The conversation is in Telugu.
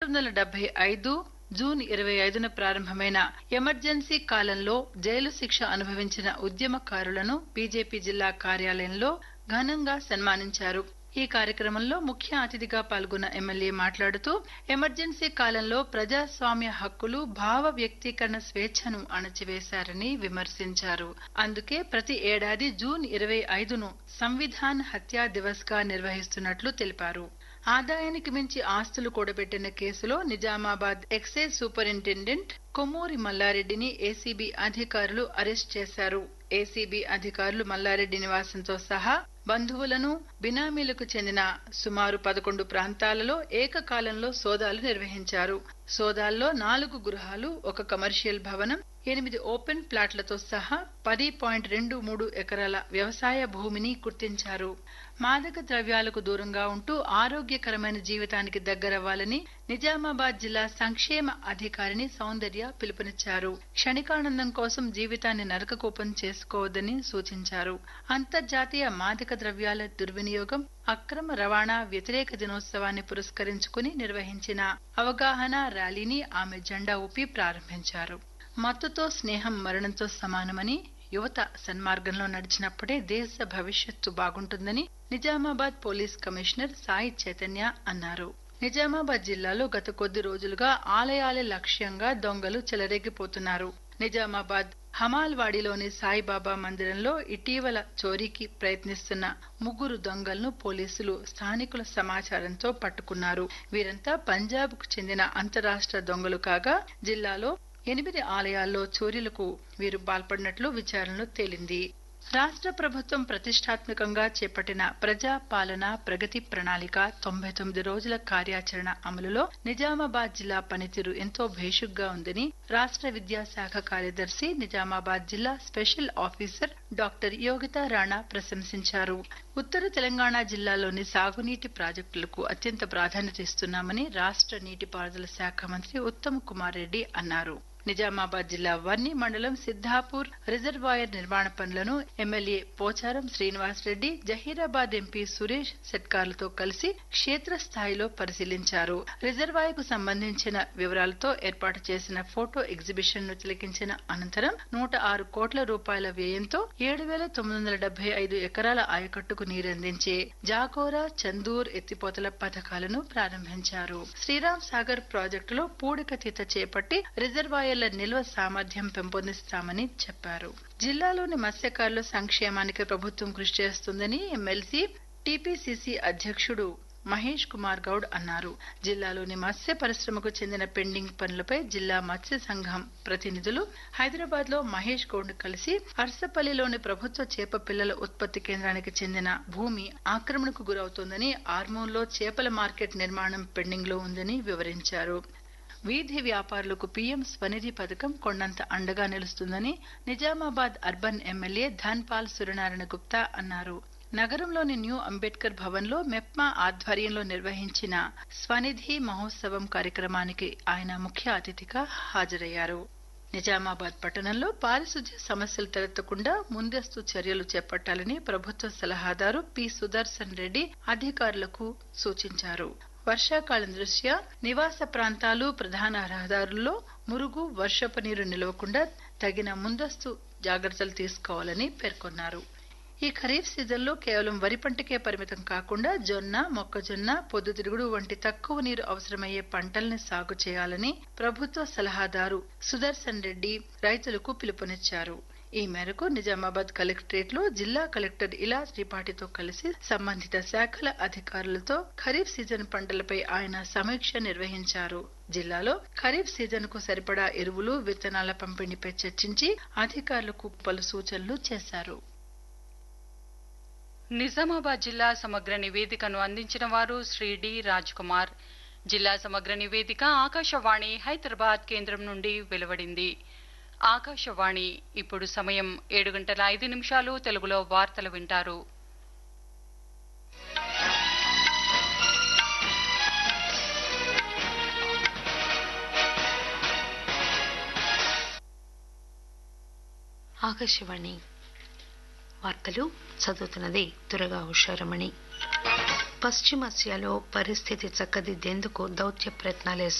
వందల డెబ్బై ఐదు జూన్ ఇరవై ఐదున ప్రారంభమైన ఎమర్జెన్సీ కాలంలో జైలు శిక్ష అనుభవించిన ఉద్యమకారులను బీజేపీ జిల్లా కార్యాలయంలో ఘనంగా సన్మానించారు ఈ కార్యక్రమంలో ముఖ్య అతిథిగా పాల్గొన్న ఎమ్మెల్యే మాట్లాడుతూ ఎమర్జెన్సీ కాలంలో ప్రజాస్వామ్య హక్కులు భావ వ్యక్తీకరణ స్వేచ్ఛను అణచివేశారని విమర్శించారు అందుకే ప్రతి ఏడాది జూన్ ఇరవై ఐదును సంవిధాన్ హత్యా దివస్ గా నిర్వహిస్తున్నట్లు తెలిపారు ఆదాయానికి మించి ఆస్తులు కూడబెట్టిన కేసులో నిజామాబాద్ ఎక్సైజ్ సూపరింటెండెంట్ కొమ్మూరి మల్లారెడ్డిని ఏసీబీ అధికారులు అరెస్ట్ చేశారు ఏసీబీ అధికారులు మల్లారెడ్డి నివాసంతో సహా బంధువులను బినామీలకు చెందిన సుమారు పదకొండు ప్రాంతాలలో ఏకకాలంలో సోదాలు నిర్వహించారు సోదాల్లో నాలుగు గృహాలు ఒక కమర్షియల్ భవనం ఎనిమిది ఓపెన్ ప్లాట్లతో సహా పది పాయింట్ రెండు మూడు ఎకరాల వ్యవసాయ భూమిని గుర్తించారు మాదక ద్రవ్యాలకు దూరంగా ఉంటూ ఆరోగ్యకరమైన జీవితానికి దగ్గరవ్వాలని నిజామాబాద్ జిల్లా సంక్షేమ అధికారిని సౌందర్య పిలుపునిచ్చారు క్షణికానందం కోసం జీవితాన్ని నరకకూపం చేసుకోవద్దని సూచించారు అంతర్జాతీయ మాదక ద్రవ్యాల దుర్వినియోగం అక్రమ రవాణా వ్యతిరేక దినోత్సవాన్ని పురస్కరించుకుని నిర్వహించిన అవగాహన ర్యాలీని ఆమె జెండా ఊపి ప్రారంభించారు మత్తుతో స్నేహం మరణంతో సమానమని యువత సన్మార్గంలో నడిచినప్పుడే దేశ భవిష్యత్తు బాగుంటుందని నిజామాబాద్ పోలీస్ కమిషనర్ సాయి చైతన్య అన్నారు నిజామాబాద్ జిల్లాలో గత కొద్ది రోజులుగా ఆలయాలే లక్ష్యంగా దొంగలు చెలరేగిపోతున్నారు నిజామాబాద్ హమాల్వాడిలోని సాయిబాబా మందిరంలో ఇటీవల చోరీకి ప్రయత్నిస్తున్న ముగ్గురు దొంగలను పోలీసులు స్థానికుల సమాచారంతో పట్టుకున్నారు వీరంతా పంజాబ్ కు చెందిన అంతరాష్ట్ర దొంగలు కాగా జిల్లాలో ఎనిమిది ఆలయాల్లో చోరీలకు వీరు పాల్పడినట్లు విచారణలో తేలింది రాష్ట్ర ప్రభుత్వం ప్రతిష్టాత్మకంగా చేపట్టిన ప్రజా పాలన ప్రగతి ప్రణాళిక తొంభై తొమ్మిది రోజుల కార్యాచరణ అమలులో నిజామాబాద్ జిల్లా పనితీరు ఎంతో భేషుగ్గా ఉందని రాష్ట్ర విద్యాశాఖ కార్యదర్శి నిజామాబాద్ జిల్లా special officer doctor Yogita Rana ప్రశంసించారు ఉత్తర తెలంగాణ జిల్లాలోని సాగునీటి ప్రాజెక్టులకు అత్యంత ప్రాధాన్యత ఇస్తున్నామని రాష్ట్ర నీటిపారుదల శాఖ మంత్రి ఉత్తమ్ కుమార్ రెడ్డి అన్నారు నిజామాబాద్ జిల్లా వర్ని మండలం సిద్ధాపూర్ రిజర్వాయర్ నిర్మాణ పనులను ఎమ్మెల్యే పోచారం శ్రీనివాస్ రెడ్డి జహీరాబాద్ ఎంపీ సురేష్ సెట్కార్లతో కలిసి క్షేత్రస్థాయిలో పరిశీలించారు రిజర్వాయర్ కు సంబంధించిన వివరాలతో ఏర్పాటు చేసిన ఫోటో ఎగ్జిబిషన్ ను తిలకించిన అనంతరం నూట ఆరు కోట్ల రూపాయల వ్యయంతో ఏడు వేల తొమ్మిది వందల డెబ్బై ఐదు ఎకరాల ఆయకట్టుకు నీరందించే జాకోరా చందూర్ ఎత్తిపోతల పథకాలను ప్రారంభించారు శ్రీరామ్ సాగర్ ప్రాజెక్టులో పూడికతీత చేపట్టి రిజర్వాయర్ల నిల్వ సామర్థ్యం పెంపొందిస్తామని చెప్పారు జిల్లాలోని మత్స్యకారుల సంక్షేమానికి ప్రభుత్వం కృషి చేస్తుందని ఎమ్మెల్సీ టీపీసీసీ అధ్యక్షుడు మహేష్ కుమార్ గౌడ్ అన్నారు జిల్లాలోని మత్స్య పరిశ్రమకు చెందిన పెండింగ్ పనులపై జిల్లా మత్స్య సంఘం ప్రతినిధులు హైదరాబాద్ లో మహేష్ గౌడ్ కలిసి అర్సపల్లిలోని ప్రభుత్వ చేప పిల్లల ఉత్పత్తి కేంద్రానికి చెందిన భూమి ఆక్రమణకు గురవుతోందని ఆర్మూర్లో చేపల మార్కెట్ నిర్మాణం పెండింగ్ లో ఉందని వివరించారు వీధి వ్యాపారులకు పీఎం స్వనిధి పథకం కొండంత అండగా నిలుస్తుందని నిజామాబాద్ అర్బన్ ఎమ్మెల్యే ధన్పాల్ సూర్యనారాయణ గుప్తా అన్నారు నగరంలోని న్యూ అంబేద్కర్ భవన్ లో మెప్మా ఆధ్వర్యంలో నిర్వహించిన స్వనిధి మహోత్సవం కార్యక్రమానికి ఆయన ముఖ్య అతిథిగా హాజరయ్యారు నిజామాబాద్ పట్టణంలో పారిశుధ్య సమస్యలు తలెత్తకుండా ముందస్తు చర్యలు చేపట్టాలని ప్రభుత్వ సలహాదారు పి సుదర్శన్ రెడ్డి అధికారులకు సూచించారు వర్షాకాలం దృష్ట్యా నివాస ప్రాంతాలు ప్రధాన రహదారుల్లో మురుగు వర్షపు నీరు నిలవకుండా తగిన ముందస్తు జాగ్రత్తలు తీసుకోవాలని పేర్కొన్నారు ఈ ఖరీఫ్ సీజన్లో కేవలం వరి పంటకే పరిమితం కాకుండా జొన్న మొక్కజొన్న పొద్దుతిరుగుడు వంటి తక్కువ నీరు అవసరమయ్యే పంటల్ని సాగు చేయాలని ప్రభుత్వ సలహాదారు సుదర్శన్ రెడ్డి రైతులకు పిలుపునిచ్చారు ఈ మేరకు నిజామాబాద్ కలెక్టరేట్ లో జిల్లా కలెక్టర్ ఇలా త్రిపాఠితో కలిసి సంబంధిత శాఖల అధికారులతో ఖరీఫ్ సీజన్ పంటలపై ఆయన సమీక్ష నిర్వహించారు జిల్లాలో ఖరీఫ్ సీజన్ కు సరిపడా ఎరువులు విత్తనాల పంపిణీపై చర్చించి అధికారులకు పలు సూచనలు చేశారు నిజామాబాద్ జిల్లా సమగ్ర నివేదికను అందించిన వారు శ్రీ డి రాజ్ కుమార్ జిల్లా సమగ్ర నివేదిక ఆకాశవాణి హైదరాబాద్ కేంద్రం నుండి వెలువడింది ఆకాశవాణి ఇప్పుడు సమయం ఏడు గంటల ఐదు నిమిషాలు తెలుగులో వార్తలు వింటారు ఆకాశవాణి వార్తలు చదువుతున్నది దురగా ఉషారమణి పశ్చిమాసియాలో పరిస్థితి చక్కదిద్దేందుకు దౌత్య ప్రయత్నాలే